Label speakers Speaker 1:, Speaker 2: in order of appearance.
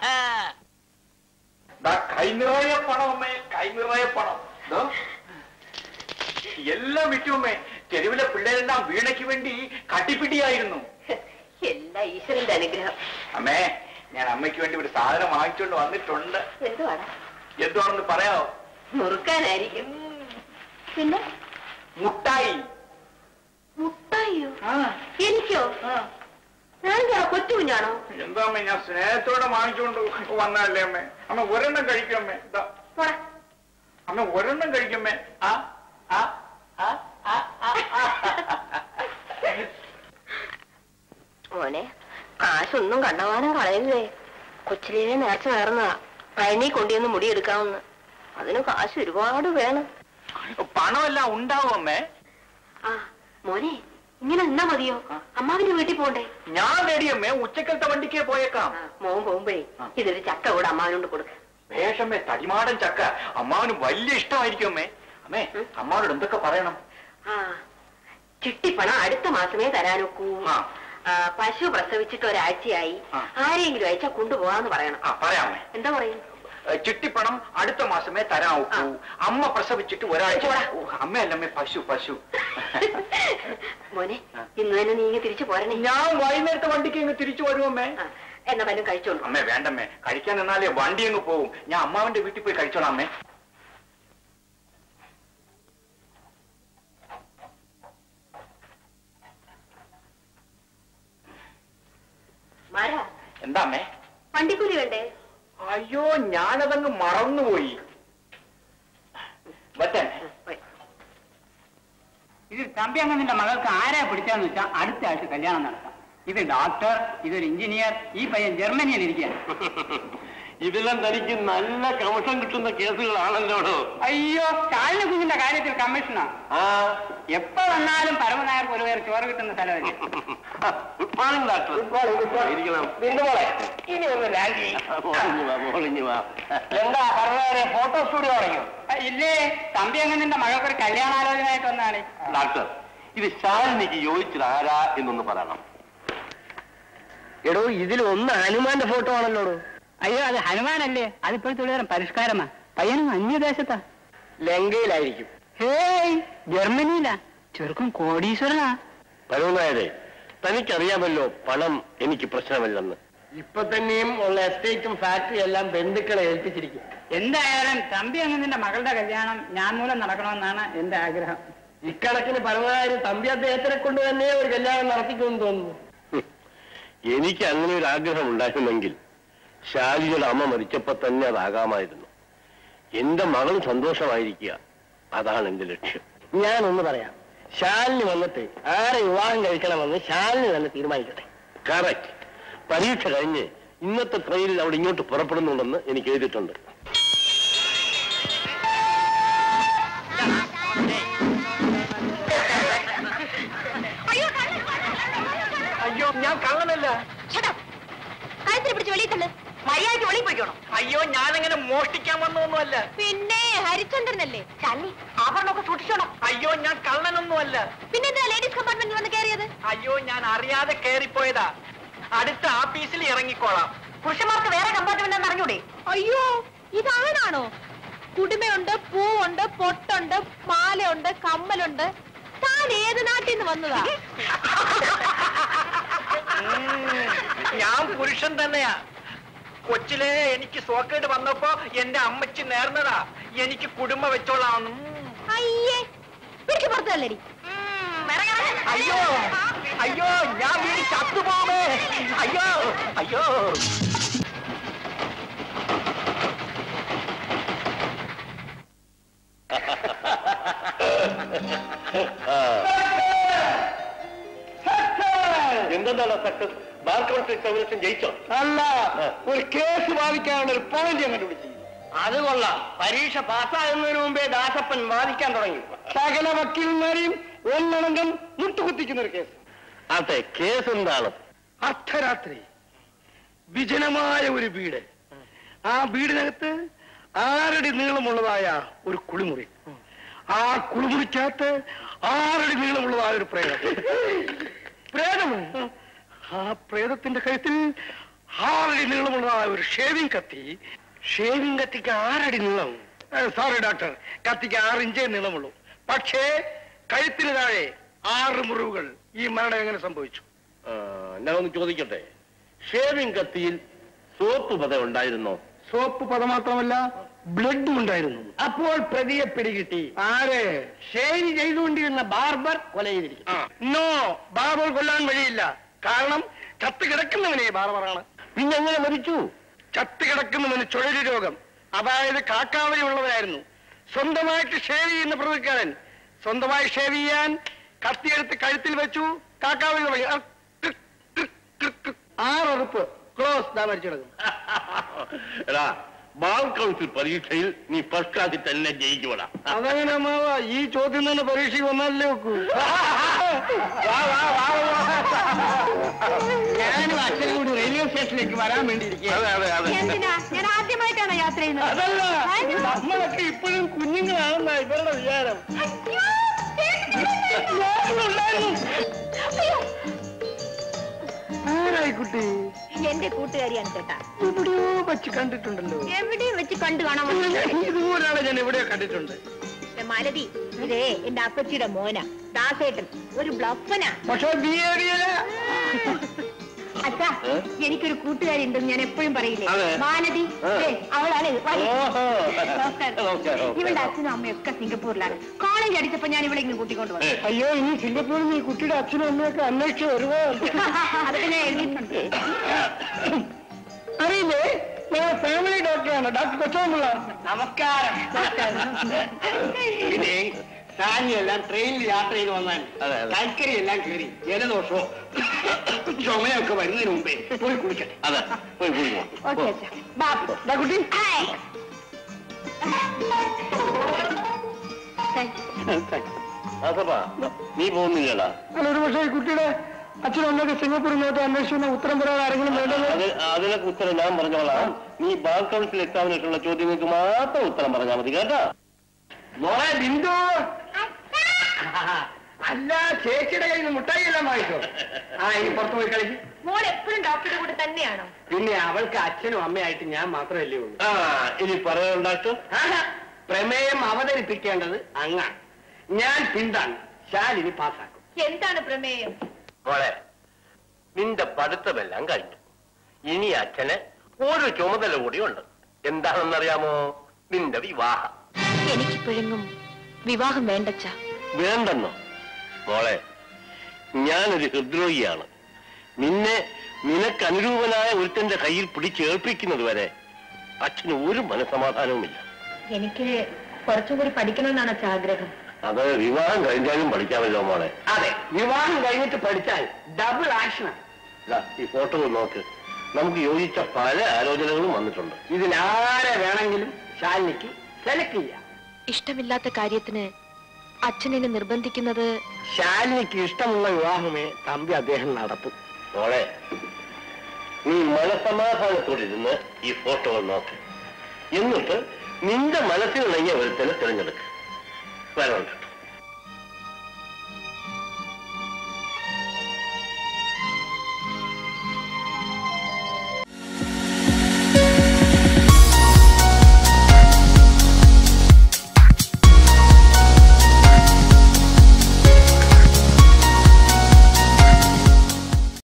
Speaker 1: ദാ കൈ നിറയെ പണം അമ്മേ കൈ നിറയെ പണം ദോ. എല്ലാം വിറ്റുമ്മേ തെരുവിലെ പിള്ളേരെല്ലാം വീണയ്ക്ക് വേണ്ടി കട്ടിപ്പിടിയായിരുന്നു
Speaker 2: എല്ലാ ഈശ്വരന്റെ അനുഗ്രഹം
Speaker 1: അമ്മേ ഞാൻ അമ്മയ്ക്ക് വേണ്ടി ഒരു സാധനം വാങ്ങിച്ചുകൊണ്ട് വന്നിട്ടുണ്ട്
Speaker 2: എന്തുവാടാ
Speaker 1: എന്തുവാണെന്ന് പറയാമോ
Speaker 2: മുറുക്കാനായിരിക്കും പിന്നെ
Speaker 1: മുട്ടായി
Speaker 2: മുട്ടായോ എനിക്കോ ഞാൻ കൊച്ചു കുഞ്ഞാണോ
Speaker 1: എന്താ അമ്മേ ഞാൻ സ്നേഹത്തോടെ വാങ്ങിച്ചുകൊണ്ട് വന്നതല്ലേ അമ്മേ അമ്മ ഒരെണ്ണം കഴിക്കും അമ്മേ ദാ.
Speaker 2: പോടാ
Speaker 1: അമ്മ ഒരെണ്ണം കഴിക്കമ്മേ ആ ആ ആ ആ ആ, ആ.
Speaker 2: മോനെ കാശൊന്നും കണ്ടവാനം കളയരുതേ കൊച്ചിലേ നേർച്ച നേർന്നതാ പഴനി കൊണ്ടുവന്ന് മുടിയെടുക്കാമെന്ന് അതിന് കാശ് ഒരുപാട് വേണം
Speaker 1: പണമെല്ലാം ഉണ്ടാവും അമ്മേ
Speaker 2: ആ മോനെ ഇങ്ങനെ നിന്നാ മതിയോ അമ്മാവിന്റെ വീട്ടിൽ പോണ്ടേ
Speaker 1: ഞാൻ നേടിയമ്മേ ഉച്ചക്കലത്തെ വണ്ടിക്ക് പോയേക്കാം
Speaker 2: ആ, മോൻ പോകുമ്പോഴേ ഇതൊരു ചക്ക കൂടെ അമ്മാവിനോട് കൊടുക്ക
Speaker 1: വേഷമ്മേ തടിമാടൻ ചക്ക അമ്മാവന് വലിയ ഇഷ്ടമായിരിക്കും അമ്മേ അമ്മേ അമ്മാവനോട് എന്തൊക്കെ പറയണം
Speaker 2: ആ ചിട്ടിപ്പണം അടുത്ത മാസമേ തരാനൊക്കൂ
Speaker 1: ആ.
Speaker 2: ആ, പശു പ്രസവിച്ചിട്ട് ഒരാഴ്ചയായി
Speaker 1: ആ.
Speaker 2: ആരെങ്കിലും അയച്ചാ കൊണ്ടുപോകാന്ന് പറയണം
Speaker 1: ആ പറയാമേ
Speaker 2: എന്താ പറയും
Speaker 1: ഏ, ചിട്ടിപ്പണം അടുത്ത മാസമേ തരാൻ ഒക്കൂ അമ്മ പ്രസവിച്ചിട്ട് ഒരാഴ്ച
Speaker 2: പോടാ.
Speaker 1: ഓ, അമ്മയല്ലമ്മേ പശു പശു
Speaker 2: മോനെ ഇന്ന് തന്നെ നീ ഇങ്ങ് തിരിച്ചു പോരണേ
Speaker 1: ഞാൻ വൈകുന്നേരത്തെ വണ്ടിക്ക് ഇങ്ങ് തിരിച്ചു വരുമമ്മേ
Speaker 2: ആ, എന്നാ വല്ലതും കഴിച്ചോളൂ
Speaker 1: അമ്മേ വേണ്ടമ്മേ കഴിക്കാൻ നിന്നാലേ വണ്ടി അങ്ങ് പോകും ഞാൻ അമ്മാവന്റെ വീട്ടിൽ പോയി കഴിച്ചോളാം അമ്മേ
Speaker 2: മാരാ
Speaker 1: എന്താ അമ്മേ
Speaker 2: വണ്ടിക്കൂലി വേണ്ടേ
Speaker 1: അയ്യോ ഞാനതങ്ങ് മറന്നുപോയി വറ്റൻ
Speaker 2: പോയി.
Speaker 3: ഇത് തമ്പി അംഗത്തിന്റെ മകൾക്ക് ആരാ പിടിച്ചാന്ന് വെച്ചാൽ അടുത്ത ആഴ്ച കല്യാണം നടത്താം ഇത് ഡോക്ടർ ഇതൊരു എഞ്ചിനീയർ ഈ പയ്യൻ ജർമ്മനിയിൽ ഇരിക്കുകയാണ്
Speaker 4: ഇതെല്ലാം തനിക്ക് നല്ല കമിഷൻ കിട്ടുന്ന കേസുകളാണല്ലോ
Speaker 3: അയ്യോ ചാലിന് കുഞ്ഞിന്റെ കാര്യത്തിൽ കമ്മീഷനാ
Speaker 4: ആ
Speaker 3: എപ്പോ വന്നാലും പരമനായർക്ക് ഒരു പേർ ചോറ് കിട്ടുന്ന സ്ഥലമല്ലേ
Speaker 4: ഗുഡ് മോർണിംഗ് ഡോക്ടർ ഇരിക്കണം
Speaker 1: ഇനി ഒന്ന് രാജി
Speaker 4: മോളിഞ്ഞു വാ മോളിഞ്ഞു വാ
Speaker 1: എന്താ പറഞ്ഞവരെ ഫോട്ടോ സ്റ്റുഡിയോ തുടങ്ങിയോ
Speaker 3: ആ, ഇല്ലേ തമ്പി അംഗത്തിന്റെ മകൾക്ക് ഒരു കല്യാണാലോചനയായിട്ട് വന്നാണ്
Speaker 4: ഡോക്ടർ ഇത് ശാലിനിക്ക് യോജിച്ചത് ആരാ എന്നൊന്ന് പറയണം
Speaker 5: എടോ ഇതിൽ ഒന്ന് ഹനുമാന്റെ ഫോട്ടോ ആണല്ലോ
Speaker 3: അയ്യോ അത് ഹനുമാനല്ലേ അതിപ്പോഴത്തെ ഒരു പരിഷ്കാരമാ പയ്യനും അന്യദേശത്താ
Speaker 5: ലങ്കയിലായിരിക്കും
Speaker 3: ഹേയ് ജർമ്മനിയിലാ ചെറുക്കൻ കോടീശ്വരനാ
Speaker 4: പരവുന്നായരെ തനിക്കറിയാമല്ലോ പണം എനിക്ക് പ്രശ്നമല്ലെന്ന്
Speaker 5: ഇപ്പൊ തന്നെയും ഉള്ള എസ്റ്റേറ്റും ഫാക്ടറി എല്ലാം ബന്ധുക്കളെ ഏൽപ്പിച്ചിരിക്കും
Speaker 3: എന്തായാലും തമ്പി അംഗത്തിന്റെ മകളുടെ കല്യാണം ഞാൻ മൂലം നടക്കണമെന്നാണ് എന്റെ ആഗ്രഹം
Speaker 5: ഇക്കണക്കിന് പരമാവധി തമ്പി അദ്ദേഹത്തിനെ കൊണ്ട് തന്നെ ഒരു കല്യാണം നടത്തിക്കുമെന്ന് തോന്നുന്നു
Speaker 4: ഹും. എനിക്ക് അങ്ങനെ ഒരു ആഗ്രഹം ഉണ്ടായിരുന്നെങ്കിൽ ശാലിയുടെ അമ്മ മരിച്ചപ്പോ തന്നെ അതാകാമായിരുന്നു എന്റെ മകൾ സന്തോഷമായിരിക്കുക അതാണ് എന്റെ ലക്ഷ്യം
Speaker 5: ഞാനൊന്ന് പറയാം ശാലിനി വന്നിട്ട് ആരെ വിവാഹം കഴിക്കണമെന്ന് ശാലിനി തന്നെ തീരുമാനിക്കട്ടെ
Speaker 4: കറക്റ്റ് പരീക്ഷ കഴിഞ്ഞ് ഇന്നത്തെ ട്രെയിനിൽ അവിടെ ഇങ്ങോട്ട് പുറപ്പെടുന്നുണ്ടെന്ന് എനിക്ക് എഴുതിയിട്ടുണ്ട്
Speaker 1: അയ്യോ ഞാൻ കള്ളനല്ല
Speaker 2: കഴുത്തിൽ പിടിച്ച് വെളിയിൽ തന്നെ മര്യാദയ്ക്ക് വെളിയിൽ പോയിക്കോണം
Speaker 1: അയ്യോ ഞാനങ്ങനെ മോഷ്ടിക്കാൻ വന്നൊന്നുമല്ല
Speaker 2: പിന്നെ ഹരിചന്ദ്രനല്ലേ ചന്നി ആഭരണമൊക്കെ സൂക്ഷിച്ചോണം
Speaker 1: അയ്യോ ഞാൻ കള്ളനൊന്നുമല്ല
Speaker 2: പിന്നെ എന്താ ലേഡീസ് കമ്പാർട്ട്മെന്റിൽ വന്ന് കയറിയത്
Speaker 1: അയ്യോ ഞാൻ അറിയാതെ കേറിപ്പോയതാ അടുത്ത ആഫീസിൽ ഇറങ്ങിക്കോളാം
Speaker 2: പുരുഷന്മാർക്ക് വേറെ കമ്പാർട്ട്മെന്റ് അറിഞ്ഞൂടെ അയ്യോ ഇതാണാണോ കുടുമയുണ്ട് പൂവുണ്ട് പൊട്ടുണ്ട് മാലയുണ്ട് കമ്മലുണ്ട് താൻ ഏത് നാട്ടിൽ നിന്ന് വന്നതാ
Speaker 1: ഞാൻ പുരുഷൻ തന്നെയാ കൊച്ചിലെ എനിക്ക് സോക്കേട് വന്നപ്പോ എന്റെ അമ്മച്ചി നേർന്നതാ എനിക്ക് കുടുംബം വെച്ചോളാം
Speaker 2: അയ്യേ പിടിച്ചു പുറത്തല്ലടി
Speaker 1: അയ്യോ അയ്യോ ഞാൻ വീട് ചത്തുപോമേ അയ്യോ അയ്യോ
Speaker 4: എന്തെന്താണ് സക്സസ് ബാർ കൗൺസിൽ കൗൺസിൽ ജയിച്ചോ
Speaker 5: അല്ല ഒരു കേസ് വാദിക്കാനുള്ള ഒരു പോയിന്റ് ഞാൻ കണ്ടുപിടിച്ചു അത് കൊള്ളാം പരീക്ഷ പാസ്സാകുന്നതിന് മുമ്പേ ദാസപ്പൻ വാദിക്കാൻ തുടങ്ങി സകല വക്കീലന്മാരെയും ഒന്നണങ്കം മുട്ടുകുത്തിക്കുന്ന ഒരു കേസ്
Speaker 4: അതെ കേസ് എന്താണ്
Speaker 5: അർദ്ധരാത്രി വിജനമായ ഒരു വീട് ആ വീടിനകത്ത് ആറടി നീളമുള്ളതായ ഒരു കുളിമുറി ആ കുളിമുറിക്കകത്ത് ആറടി നീളമുള്ളതായ ഒരു പ്രേതം പ്രേതമോ ആ പ്രേതത്തിന്റെ കഴുത്തിൽ ആറടി നീളമുള്ളതായ ഒരു ഷേവിംഗ് കത്തി ഷേവിംഗ് കത്തിക്ക് ആറടി നീളം സോറി ഡോക്ടർ കത്തിക്ക് ആറ് ഇഞ്ചേ നീളമുള്ളൂ പക്ഷേ കഴുത്തിന് താഴെ ആറ് മുറിവുകൾ ഈ മരണം എങ്ങനെ സംഭവിച്ചു
Speaker 4: ആ, ഞാൻ ഒന്ന് ചോദിക്കട്ടെ ഷേവിംഗ് കത്തിയിൽ സോപ്പ് പത ഉണ്ടായിരുന്നോ
Speaker 5: സോപ്പ് പദം മാത്രമല്ല ബ്ലഡും ഉണ്ടായിരുന്നു അപ്പോൾ പ്രതിയെ പിടികിട്ടി ആര് ഷേവ് ചെയ്തുകൊണ്ടിരുന്ന ബാർബർ കൊല ചെയ്തിരിക്കും നോ ബാർബർ കൊല്ലാൻ വഴിയില്ല കാരണം ചത്ത് കിടക്കുന്നവനെ ബാർബറാണ്
Speaker 4: പിന്നെ എങ്ങനെ മരിച്ചു
Speaker 5: ചത്ത് കിടക്കുന്നവന് ചുഴലി രോഗം അതായത് കാക്കാവലി ഉള്ളവരായിരുന്നു സ്വന്തമായിട്ട് ഷേവ് ചെയ്യുന്ന പ്രതിക്കാരൻ സ്വന്തമായി ഷേവ് ചെയ്യാൻ കത്തിയെടുത്ത് കഴുത്തിൽ വെച്ചു കാക്കാവലി തുടങ്ങി ആ, ടിക്, ടിക്, ടിക്, ടിക്. ആറുറപ്പ് ക്ലോസ് ദാ മരിച്ചു കിടക്കും
Speaker 4: എടാ ബാൾ കൗൺസിൽ പരീക്ഷയിൽ നീ ഫസ്റ്റ് ക്ലാസ്സിൽ തന്നെ ജയിക്കുവടാ
Speaker 5: അതങ്ങനെ അമ്മാവ ഈ ചോദ്യം തന്നെ പരീക്ഷയ്ക്ക് വന്നാലേ വെക്കൂ ഞാനും അച്ഛനും കൂടി റെയിൽവേ സ്റ്റേഷനിലേക്ക് വരാൻ വേണ്ടിയിരിക്കുക
Speaker 4: അതെ അതെ അതെ
Speaker 2: എന്തിനാ ഞാൻ ആദ്യമായിട്ടാണ് യാത്ര ചെയ്യുന്നത്
Speaker 5: അതല്ല
Speaker 2: അതിന്
Speaker 5: നമ്മളൊക്കെ ഇപ്പോഴും കുഞ്ഞുങ്ങളാണെന്നാ ഇവരുടെ വിചാരം
Speaker 2: അയ്യോ,
Speaker 5: ഞാനുണ്ടായിരുന്നു.
Speaker 2: അയ്യോ,
Speaker 5: ആരായി കുട്ടി
Speaker 2: എന്റെ കൂട്ടുകാരിയാണ് ചേട്ടാ
Speaker 5: എവിടെയോ വെച്ച് കണ്ടിട്ടുണ്ടല്ലോ
Speaker 2: എവിടെയും വെച്ച് കണ്ടു കാണാൻ
Speaker 5: ഇതുപോലാണ് ഞാൻ എവിടെയോ കണ്ടിട്ടുണ്ട്
Speaker 2: മാലതി ഇതേ എന്റെ അപ്പച്ചിയുടെ മോന ദാസേട്ടൻ ഒരു ബ്ലഫനാ
Speaker 5: പക്ഷെ ബിഹേവിയർ
Speaker 2: അച്ഛാ
Speaker 4: ഏ?
Speaker 2: എനിക്കൊരു കൂട്ടുകാരി ഉണ്ടെന്ന് ഞാൻ എപ്പോഴും പറയില്ലേ
Speaker 4: അതെ.
Speaker 2: മാലതി
Speaker 4: ആ.
Speaker 2: ദേ, അവളാണ് വരി.
Speaker 4: ഓഹോ.
Speaker 2: നമസ്കാരം.
Speaker 4: നമസ്കാരം.
Speaker 2: ഇവളുടെ അച്ഛനും അമ്മയും ഒക്കെ സിംഗപ്പൂരിലാണ് കോളേജ് അടിച്ചപ്പോ ഞാൻ ഇവിടെ ഇങ്ങനെ കൂട്ടിക്കൊണ്ട് വന്നു
Speaker 5: അയ്യോ ഇനി സിംഗപ്പൂരിൽ നിന്ന് ഈ കുട്ടിയുടെ അച്ഛനും അമ്മയൊക്കെ അന്വേഷിച്ച് വരുമോ
Speaker 2: അതൊക്കെ ഞാൻ എഴുതിയിട്ടുണ്ട്
Speaker 5: അറിയില്ലേ ഞങ്ങൾ ഫാമിലി ഡോക്ടറാണ് ഡോക്ടർ കൊച്ചോമുള്ള നമസ്കാരം പിന്നെ സാനിയെല്ലാം ട്രെയിനിൽ യാത്ര ചെയ്ത് വന്നാൽ
Speaker 4: അതെ, അതെ.
Speaker 5: കൽക്കരി എല്ലാം കയറി ജലദോഷമോ ചുമയൊക്കെ വരുന്നതിന് മുമ്പേ പോയി കുളിക്കട്ടെ
Speaker 4: അതെ പോയി പോയി വാ.
Speaker 2: ഓക്കെ അച്ഛാ ബാപ്പു
Speaker 5: ദാ കുട്ടി
Speaker 2: ഹായ്.
Speaker 4: ആസപ്പാ നീ പോകുന്നില്ലടാ
Speaker 5: അല്ല ഒരു പക്ഷേ ഈ കുട്ടിയുടെ അച്ഛനും അമ്മയൊക്കെ സിംഗപ്പൂരിൽ നിന്നോട്ട് അന്വേഷിക്കുന്ന ഉത്തരം പറയാൻ ആരെങ്കിലും വേണ്ടത്
Speaker 4: അത് അതിനൊക്കെ ഉത്തരം ഞാൻ പറഞ്ഞോളാം നീ ബാർ കൗൺസിൽ എക്സാമിനേഷനുള്ള ചോദ്യങ്ങൾക്ക് മാത്രം ഉത്തരം പറഞ്ഞാൽ മതി കേട്ടോ
Speaker 5: മോളെ ബിന്ദു അല്ല ചേച്ചിയുടെ കയ്യിൽ നിന്ന് മുട്ടായി എല്ലാം വാങ്ങിച്ചോ ആ ഇനി പുറത്തു പോയി കളിക്കും
Speaker 2: മോൾ എപ്പോഴും ഡോക്ടറുടെ കൂടെ തന്നെയാണോ
Speaker 5: പിന്നെ അവൾക്ക് അച്ഛനും അമ്മയായിട്ട് ഞാൻ മാത്രമല്ലേ ഉള്ളൂ
Speaker 4: ആ ഇനി പറയണ്ടാക്കും
Speaker 5: ആഹാ, പ്രമേയം അവതരിപ്പിക്കേണ്ടത് അങ്ങാണ് ഞാൻ പിന്താണ് ശാലിനി പാസ്സാക്കും
Speaker 2: എന്താണ് പ്രമേയം
Speaker 4: മോളെ നിന്റെ പഠിത്തമെല്ലാം കഴിഞ്ഞു ഇനി അച്ഛന് ഒരു ചുമതല കൂടിയുണ്ട് എന്താണെന്നറിയാമോ നിന്റെ വിവാഹം
Speaker 2: എനിക്കിപ്പോഴെങ്ങും വിവാഹം വേണ്ടച്ച
Speaker 4: വേണ്ടെന്നോ മോളെ ഞാനൊരു ഹൃദ്രോഗിയാണ് നിന്നെ നിനക്ക് അനുരൂപനായ ഒരുത്തന്റെ കയ്യിൽ പിടിച്ചേൽപ്പിക്കുന്നത് വരെ അച്ഛന് ഒരു മനസമാധാനവുമില്ല
Speaker 2: എനിക്ക് കുറച്ചും കൂടി പഠിക്കണമെന്നാണ് അച്ഛ ആഗ്രഹം
Speaker 4: അത് വിവാഹം കഴിഞ്ഞാലും പഠിക്കാമല്ലോ മോളെ
Speaker 5: അതെ വിവാഹം കഴിഞ്ഞിട്ട് പഠിച്ചാൽ ഡബിൾ ആക്ഷനാണ്
Speaker 4: ദാ, ഈ ഫോട്ടോ നോക്ക് നമുക്ക് യോജിച്ച പല ആലോചനകളും വന്നിട്ടുണ്ട്
Speaker 5: ഇതിലാരെ വേണമെങ്കിലും ശാലിനിക്ക് സെലക്ട് ചെയ്യാം
Speaker 2: ഇഷ്ടമില്ലാത്ത കാര്യത്തിന് അച്ഛനെന്നെ നിർബന്ധിക്കുന്നത്
Speaker 5: ശാലിനിക്ക് ഇഷ്ടമുള്ള വിവാഹമേ തമ്പി അദ്ദേഹം നടത്തും
Speaker 4: മോളെ നീ മനസമാധാനത്തോടിരുന്ന് ഈ ഫോട്ടോ നോക്ക് എന്നിട്ട് നിന്റെ മനസ്സിൽ ഇണങ്ങിയ ഒരുത്തനെ തിരഞ്ഞെടുക്ക് വരണ്ട